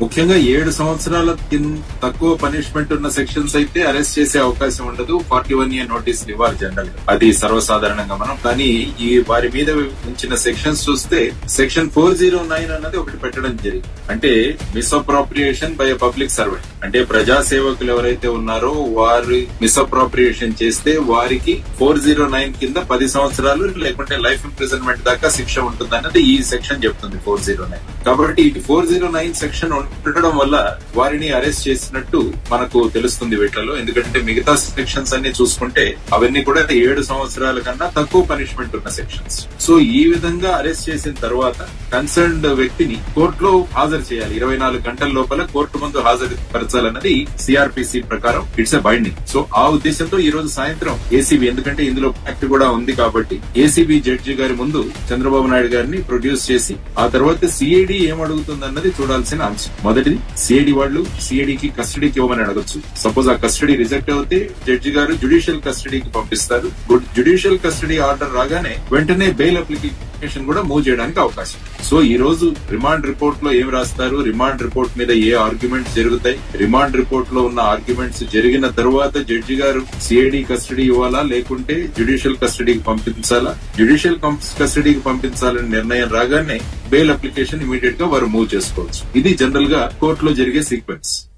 ముఖ్యంగా ఏడు సంవత్సరాల కింద తక్కువ పనిష్మెంట్ ఉన్న సెక్షన్స్ అయితే అరెస్ట్ చేసే అవకాశం ఉండదు ఫార్టీ వన్ ఇయర్ నోటీసులు ఇవ్వాలి జనరల్ గా అది సర్వసాధారణంగా మనం కానీ ఈ వారి మీద ఉంచిన సెక్షన్స్ చూస్తే సెక్షన్ ఫోర్ జీరో నైన్ అన్నది ఒకటి పెట్టడం జరిగింది అంటే మిస్అప్రాప్రియేషన్ బై పబ్లిక్ సర్వెంట్ అంటే ప్రజా సేవకులు ఎవరైతే ఉన్నారో వారు మిస్అప్రాప్రియేషన్ చేస్తే వారికి ఫోర్ జీరో నైన్ కింద పది సంవత్సరాలు లేకుంటే లైఫ్ ఇంప్రిజన్మెంట్ దాకా శిక్ష ఉంటుంది అన్నది ఈ సెక్షన్ చెప్తుంది ఫోర్ జీరో నైన్ కాబట్టి ఈ ఫోర్ జీరో నైన్ సెక్షన్ ఉండడం వల్ల వారిని అరెస్ట్ చేసినట్టు మనకు తెలుస్తుంది వీటిలో ఎందుకంటే మిగతా సెక్షన్స్ అన్ని చూసుకుంటే అవన్నీ కూడా ఏడు సంవత్సరాల కన్నా తక్కువ పనిష్మెంట్ ఉన్న సెక్షన్స్ సో ఈ విధంగా అరెస్ట్ చేసిన తర్వాత కన్సర్న్డ్ వ్యక్తిని కోర్టులో హాజరు చేయాలి ఇరవై నాలుగు గంటల లోపల కోర్టు ముందు హాజరు పరచాలన్నది సిఆర్పిసి ప్రకారం ఇట్స్ ఎ బైండింగ్ సో ఆ ఉద్దేశంతో ఈ రోజు సాయంత్రం ఏసీబీ ఎందుకంటే ఇందులో యాక్ట్ కూడా ఉంది కాబట్టి ఏసీబీ జడ్జి గారి ముందు చంద్రబాబు నాయుడు గారిని ప్రొడ్యూస్ చేసి ఆ తర్వాత సిఐడి ఏం అడుగుతుంది అన్నది చూడాల్సిన అంశం మొదటిది సిఐడి వాళ్ళు సిఐడికి కస్టడీకి ఇవ్వమని అడగచ్చు సపోజ్ ఆ కస్టడీ రిజెక్ట్ అవుతే జడ్జి గారు జుడిషియల్ కస్టడీకి పంపిస్తారు జుడిషియల్ కస్టడీ ఆర్డర్ రాగానే వెంటనే బెయిల్ అప్లికేషన్ కూడా మూవ్ చేయడానికి అవకాశం సో ఈ రోజు రిమాండ్ రిపోర్ట్ లో ఏం రాస్తారు రిమాండ్ రిపోర్ట్ మీద ఏ ఆర్గ్యుమెంట్స్ జరుగుతాయి రిమాండ్ రిపోర్ట్ లో ఉన్న ఆర్గ్యుమెంట్స్ జరిగిన తరువాత జడ్జి గారు సిఐడి కస్టడీ ఇవ్వాలా లేకుంటే జుడిషియల్ కస్టడీకి పంపించాలా జుడిషియల్ కస్టడీకి పంపించాలని నిర్ణయం రాగానే బెయిల్ అప్లికేషన్ ఇమీడియట్ గా వారు మూవ్ చేసుకోవచ్చు ఇది జనరల్ గా కోర్టులో జరిగే సీక్వెన్స్